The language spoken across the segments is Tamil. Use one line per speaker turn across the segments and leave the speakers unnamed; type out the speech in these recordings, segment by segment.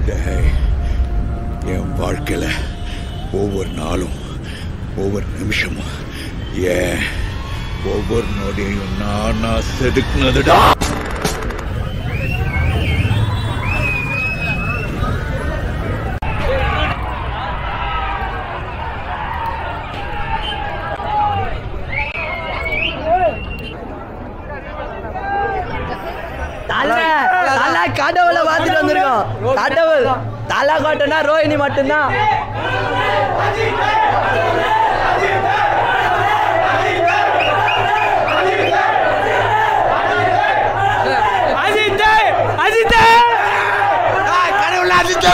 டேய், என் வாழ்க்கையில ஒவ்வொரு நாளும் ஒவ்வொரு நிமிஷமும் ஏன் ஒவ்வொரு நொடியும் நானா செதுக்குனதுடா
தலை தலை கடவுளை பார்த்துட்டு வந்திருக்கோம் கடவுள் தலை காட்டுனா ரோஹிணி மட்டும்தான்
அஜித் அஜித் கடவுள் அஜித்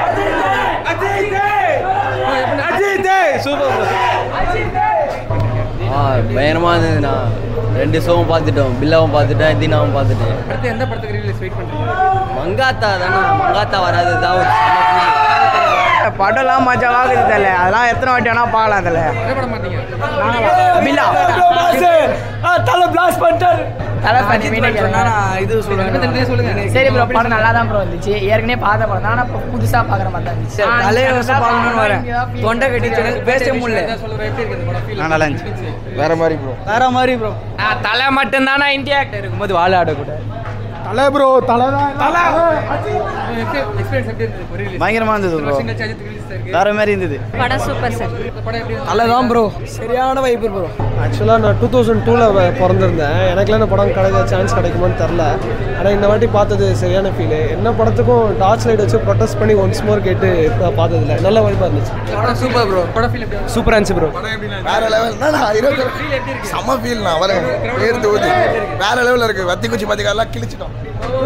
அஜித் சூப்பர்
ஆ பயங்கரமாக இருந்ததுண்ணா ரெண்டு ஷோவும் பார்த்துட்டோம் பில்லாவும் பார்த்துட்டேன் தீனாவும் பார்த்துட்டேன்
அடுத்து எந்த படத்துக்கு ரிலீஸ் வெயிட் பண்றீங்க
மங்காத்தா தானே மங்காத்தா வராது தான் ஒரு
படம்லாம் மஜாவாகுது தல அதெல்லாம் எத்தனை வாட்டி வேணா பார்க்கலாம் தல
என்ன படம் மாட்டீங்க
பில்லா
தலை பிளாஸ் பண்ணிட்டாரு
தலை பண்ணி இது
தெரிஞ்சே சொல்லுங்க
சரி ப்ரோ படம் நல்லா தான் ப்ரோ இருந்துச்சு ஏற்கனவே பார்த்த படம் தான் ஆனால் இப்போ புதுசாக பார்க்குற மாதிரி தான் இருந்துச்சு
தலையை வச்சு பார்க்கணும்னு வரேன் தொண்டை கட்டிச்சு பேச முடியல
என்ன சொல்ற எப்படி இருக்கு இந்த படம் ஃபீல்
நல்லா இருந்துச்சு வேற மாதிரி ப்ரோ
வேற மாதிரி ப்ரோ
தலை மட்டும் தானா இந்தியா
இருக்கும்போது வாழ ஆடக்கூடாது
தலை ப்ரோ தலை தான்
தலை எக்ஸ்பீரியன்ஸ் எப்படி இருந்தது ரிலீஸ்
பயங்கரமா இருந்தது ப்ரோ
வருஷம் கழிச்சு அஜித் ரிலீஸ் இருக்கு
வேற மாதிரி இருந்தது
படம் சூப்பர் சார்
இந்த படம் எப்படி இருந்தது?
தலை தான் ப்ரோ சரியான வைப்பு ப்ரோ
ஆக்சுவலாக நான் டூ தௌசண்ட் டூவில் பிறந்திருந்தேன் எனக்குலாம் இந்த படம் கிடைக்க சான்ஸ் கிடைக்குமான்னு தெரில ஆனால் இந்த வாட்டி பார்த்தது சரியான ஃபீல் என்ன படத்துக்கும் டார்ச் லைட் வச்சு ப்ரொடெஸ்ட் பண்ணி ஒன்ஸ் மோர் கேட்டு நான் பார்த்ததில்ல நல்ல வைப்பாக இருந்துச்சு
படம் சூப்பர் ப்ரோ படம் ஃபீல் எப்படி இருந்தது?
சூப்பராக இருந்துச்சு ப்ரோ
வேற லெவல்
ஃபீல் எப்படி இருக்கு
செம ஃபீல் நான் வரேன் பேர்ந்து ஊதி வேற லெவல்ல இருக்கு வத்தி குச்சி மதிக்காலாம் கிழிச்சிட்டோம்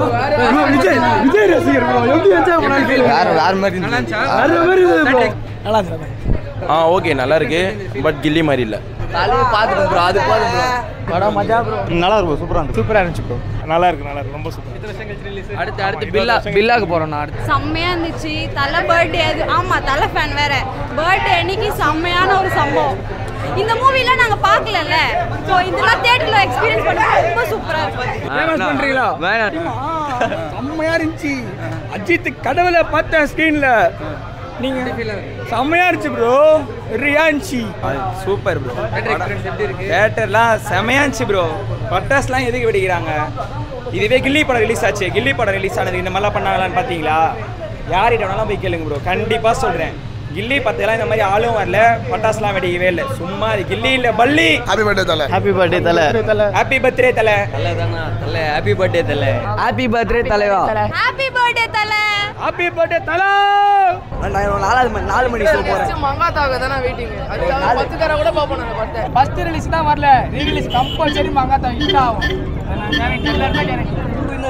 விஜய் விஜய் ரசிகர் ப்ரோ எப்படி என்ஜாய் பண்ணாலும்
வேற வேற மாதிரி
நல்லா இருந்துச்சா
வேற மாதிரி இருந்தது ப்ரோ
நல்லா இருக்கு
ஆ ஓகே நல்லா இருக்கு பட் கில்லி மாதிரி இல்லை
தலையை பார்த்துட்டோம் ப்ரோ அது போதும் ப்ரோ
படம் மஜா ப்ரோ
நல்லா இருக்கும் சூப்பரா இருந்துச்சு
சூப்பராக இருந்துச்சு ப்ரோ நல்லா இருக்கு நல்லா இருக்கு ரொம்ப சூப்பர்
எத்தனை வருஷம் கழிச்சு ரிலீஸ்
அடுத்து அடுத்து பில்லா பில்லாக்கு போகிறோம் நான் அடுத்து
செம்மையா இருந்துச்சு தலை பர்த்டே அது ஆமா தலை ஃபேன் வேற பர்த்டே அன்னைக்கு செம்மையான ஒரு சம்பவம் இந்த மூவிலாம் நாங்க பார்க்கலல்ல ஸோ இதெல்லாம் தியேட்டர்ல எக்ஸ்பீரியன்ஸ் பண்ண ரொம்ப சூப்பரா இருக்கு
ஃபேமஸ் பண்றீங்களா
வேணாம்
செம்மையா இருந்துச்சு அஜித் கடவுளை பார்த்தேன் ஸ்க்ரீன்ல நீங்க செம்மையா இருந்துச்சு ப்ரோ ரியா இருந்துச்சு
சூப்பர் ப்ரோ
எக்ஸ்பீரியன்ஸ் எப்படி இருக்கு
தேட்டர்லாம் செமையா இருந்துச்சு ப்ரோ பட்டாஸ்லாம் எதுக்கு வெடிக்கிறாங்க இதுவே கில்லி படம் ரிலீஸ் ஆச்சு கில்லி படம் ரிலீஸ் ஆனது இந்த மாதிரிலாம் பண்ணாங்களான்னு பார்த்தீங்களா யார்கிட்ட வேணாலும் போய் கேளுங்க ப்ரோ கண்டிப்பாக சொல்கிறேன் கில்லி பத்தெல்லாம் இந்த மாதிரி ஆளும் வரல பட்டாசுலாம் வெடிக்கவே இல்லை சும்மா அது கில்லி இல்லை பள்ளி
happy birthday Thala
happy birthday Thala
happy birthday Thala
Thala தானே Thala happy birthday Thala happy birthday தலைவா
happy birthday Thala
happy birthday தலா
நாலாவது மணி நாலு மணி ஷோ போகிறேன்
மங்காத்தாவுக்கு தானே வெயிட்டிங் அதுக்காக பத்து தர கூட பார்ப்போம் நான் பார்த்தேன் ஃபர்ஸ்ட் ரிலீஸ் தான் வரல re-release compulsory Mankatha hit ஆகும் கேரண்டி எல்லாருமே கேரண்டி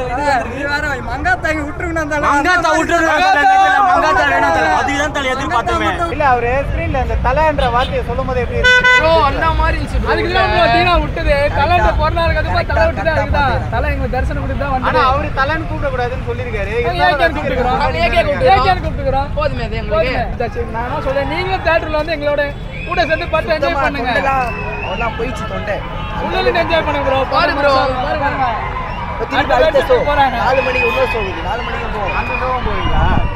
மங்காத்தா விட்டுருக்கணும்
மங்காத்தா விட்டுருக்கணும் மங்காத்தா வேணும் தலை அதுதான் தலை எதிர்பார்த்தோமே
இல்ல அவரு ஸ்க்ரீன்ல அந்த தலைன்ற வார்த்தையை சொல்லும் போது எப்படி
ப்ரோ அந்த மாதிரி இருந்துச்சு அதுக்கு தான் ப்ரோ தீனா விட்டது தலைன்ற பிறநாளுக்கு அதுமா தலை விட்டு தான் இருக்குதான் தலை எங்களுக்கு தரிசனம் கொடுத்து தான்
ஆனா
வந்தது
அவரு தலைன்னு கூப்பிட கூடாதுன்னு சொல்லிருக்காரு
ஏகேன் கூப்பிட்டுக்கிறோம் ஏகேன் கூப்பிட்டுக்கிறோம் போதுமே அது எங்களுக்கு நான் என்ன சொல்றேன் நீங்களும் தியேட்டர்ல வந்து எங்களோட கூட சேர்ந்து பார்த்து என்ஜாய் பண்ணுங்க
அவெல்லாம் போயிடுச்சு தொண்டை
உள்ளூர்ல என்ஜாய் பண்ணுங்க ப்ரோ பாரு ப்ரோ பாருங்க
திருப்பி அடுத்த ஷோ
போறாங்க
நாலு மணிக்கு இன்னொரு ஷோ நாலு மணிக்கு போவோம்
அந்த சோகம் போவீங்களா